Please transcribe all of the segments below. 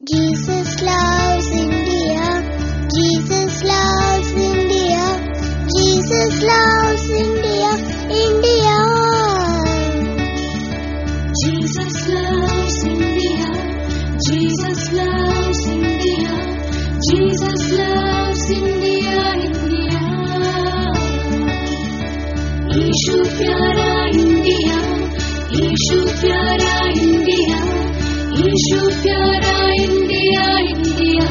Jesus loves India. Jesus loves India. Jesus loves India. India. Jesus loves India. Jesus loves India. Jesus loves India, India. ईशु प्यारा India ईशु प्यारा India ईशु प्यारा India India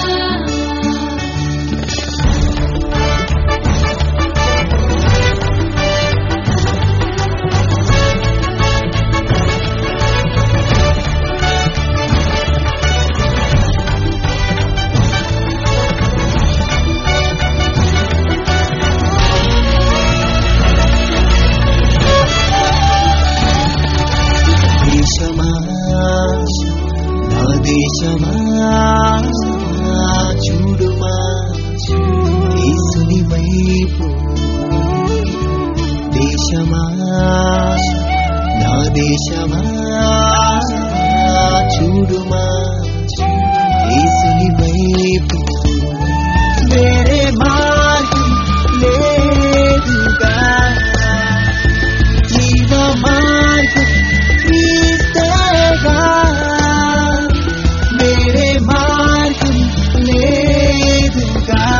దేశమా నా దేశమా చూడుమా యేసుని వైపు దేశమా నా దేశమా చూడుమా యేసుని వైపు వేరే మార్గం లేదుగా జీవ మార్గం క్రీస్తేగా వేరే మార్గం లేదుగా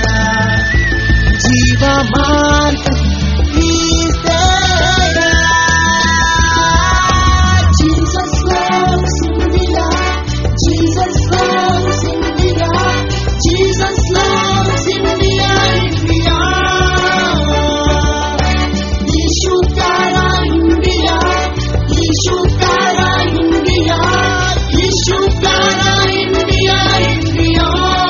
జీవ మార్గం క్రీస్తేగా Jesus loves India. Jesus loves India. Jesus loves India, India. ईशु प्यारा इंडिया ईशु प्यारा इंडिया ईशु प्यारा इंडिया इंडिया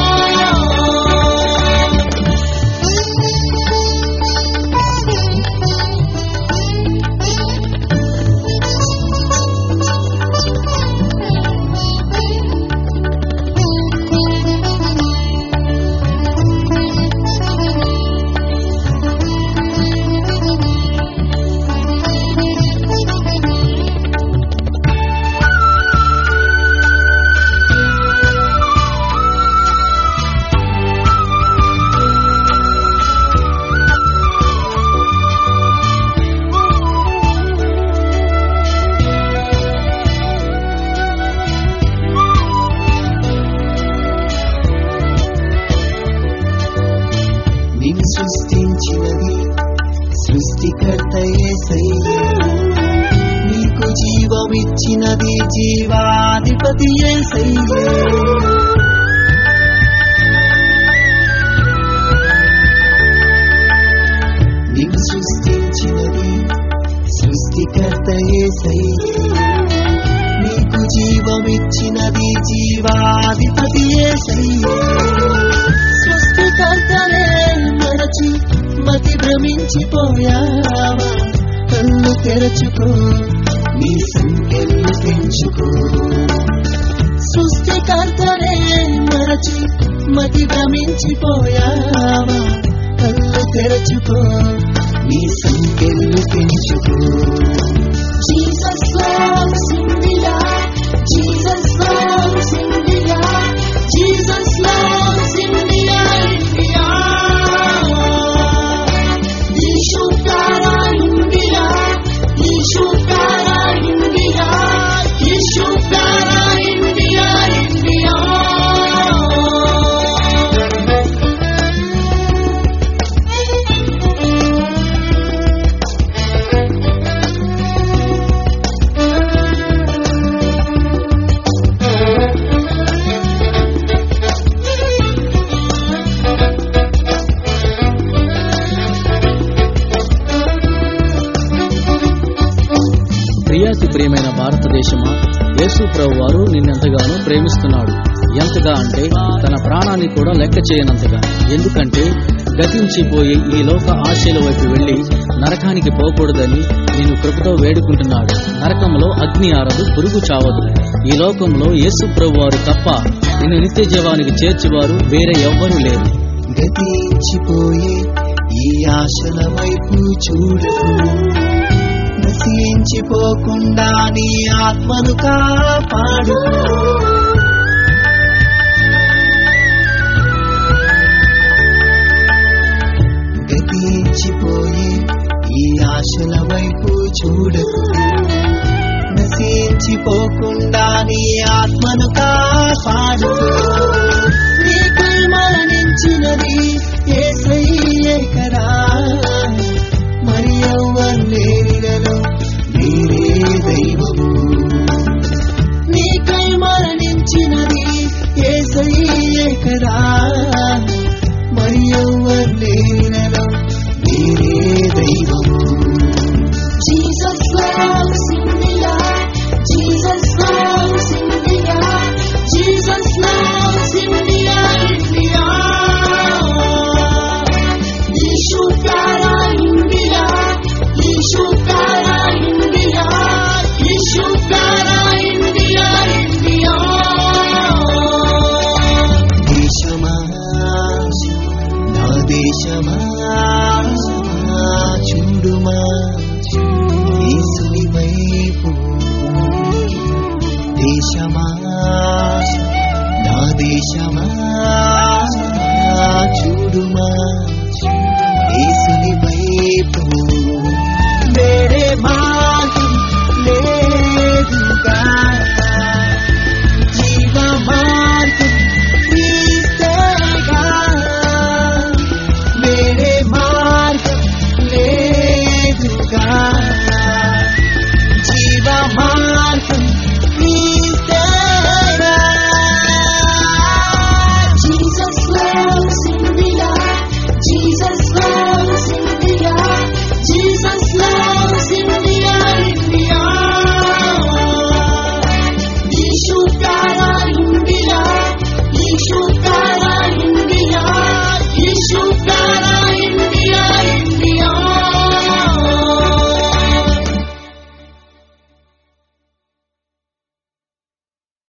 నిన్ను సృష్టించినది సృష్టికర్త యేసయ్యే నీకు జీవమిచ్చినది జీవాధిపతి యేసయ్యే నిన్ను సృష్టించినది సృష్టికర్త యేసయ్యే నీకు జీవమిచ్చినది జీవాధిపతి యేసయ్యే సృష్టికర్తనే మరచి మతి భ్రమించిపోయావా కళ్ళు తెరచుకో నీ సంఖ్యలు పెంచుకో సృష్టికర్తనే మరచి మతి భ్రమించిపోయావా కళ్ళు తెరచుకో నీ సంఖ్యలు పెంచుకో Jesus loves India. Jesus loves India. Jesus loves India, India. ईशु प्यारा इंडिया ईशु प्यारा इंडिया ईशु प्यारा इंडिया इंडिया ప్రియాతి ప్రియమైన భారతదేశమా యేసు ప్రభు వారు నిన్నెంతగానో ప్రేమిస్తున్నాడు ఎంతగా అంటే తన ప్రాణాన్ని కూడా లెక్క చేయనంతగా ఎందుకంటే గతించిపోయి ఈ లోక ఆశల వైపు వెళ్లి నరకానికి పోకూడదని నేను కృపతో వేడుకుంటున్నాడు నరకంలో అగ్ని ఆరదు పురుగు చావదు ఈ లోకంలో యేసు ప్రభు వారు తప్ప నిన్ను నిత్య జీవానికి చేర్చువారు వేరే ఎవ్వరూ లేరు గతించిపోయే ఈ ఆశల వైపు చూడకు నశించిపోకుండా నీ ఆత్మను కాపాడు దేశమా